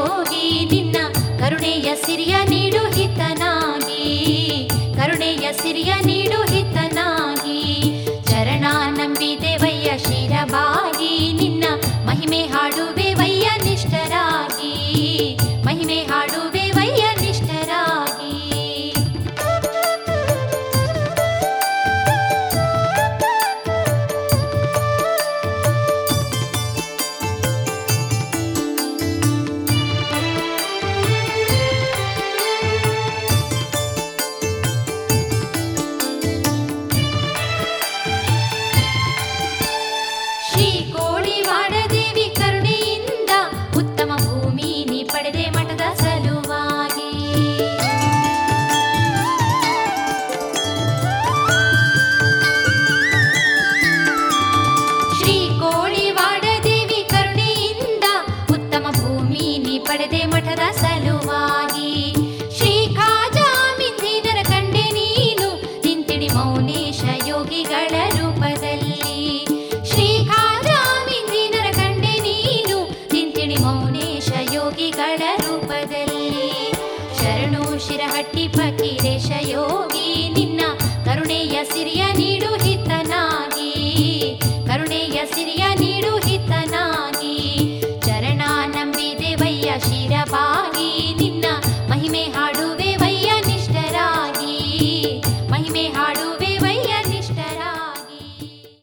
ಯೋಗಿ ನಿನ್ನ ಕರುಣೆಯ ಸಿರಿಯ ನೀಡು ಹಿತನಾಗಿ ಕರುಣೆಯ ಸಿರಿಯ ನೀಡು ಹಿತನಾಗಿ ಚರಣ ನಂಬಿದೆವಯ್ಯ ಶಿರಬಾಗಿ ನಿನ್ನ ಮಹಿಮೆ ಹಾಡುವೆ ವಯ್ಯ ನಿಷ್ಠರಾಗಿ ಮಹಿಮೆ ಹಾಡುವೆ ವಯ್ಯ ನಿಷ್ಠರಾಗಿ ಶ್ರೀ ಕೋಳಿವಾಡ ದೇವಿ ಕರುಣೆಯಿಂದ ಉತ್ತಮ ಭೂಮಿ ನೀ ಪಡೆದೆ ಮಠದ ಸಲುವಾಗಿ ಶ್ರೀ ಕೋಳಿವಾಡ ದೇವಿ ಕರುಣೆಯಿಂದ ಉತ್ತಮ ಭೂಮಿ ನೀ ಪಡೆದೆ ಮಠದ ಸಲುವಾಗಿ ಶ್ರೀ ಖಾಜಾಮಿಂದಿನರ ಕಂಡೆ ನೀನು ನಿಂತಿಡಿ ಮೌನೇಶ ಯೋಗಿಗಳ ರೂಪದಲ್ಲಿ ಶ್ರೀ ಖಾಜಾಮಿಂದಿನರ ಕಂಡೆ ನೀನು ನಿಂತಿಡಿ ಮೌನೇಶ ಯೋಗಿಗಳ ರೂಪದಲ್ಲಿ ಶರಣು ಶಿರಹಟ್ಟಿ ಫಕೀರೇಶ ಯೋಗಿ ನಿನ್ನ ಕರುಣೆಯ ಸಿರಿಯ ನೀಡು ಹಿತನಾಗಿ ಕರುಣೆಯ ಸಿರಿಯ ನೀಡು ಹಿತನಾಗಿ ಚರಣ ನಂಬಿದೆ ವಯ್ಯ ಶಿರಬಾಗಿ ನಿನ್ನ ಮಹಿಮೆ ಹಾಡುವೆ ವಯ್ಯ ನಿಷ್ಠರಾಗಿ ಮಹಿಮೆ ಹಾಡು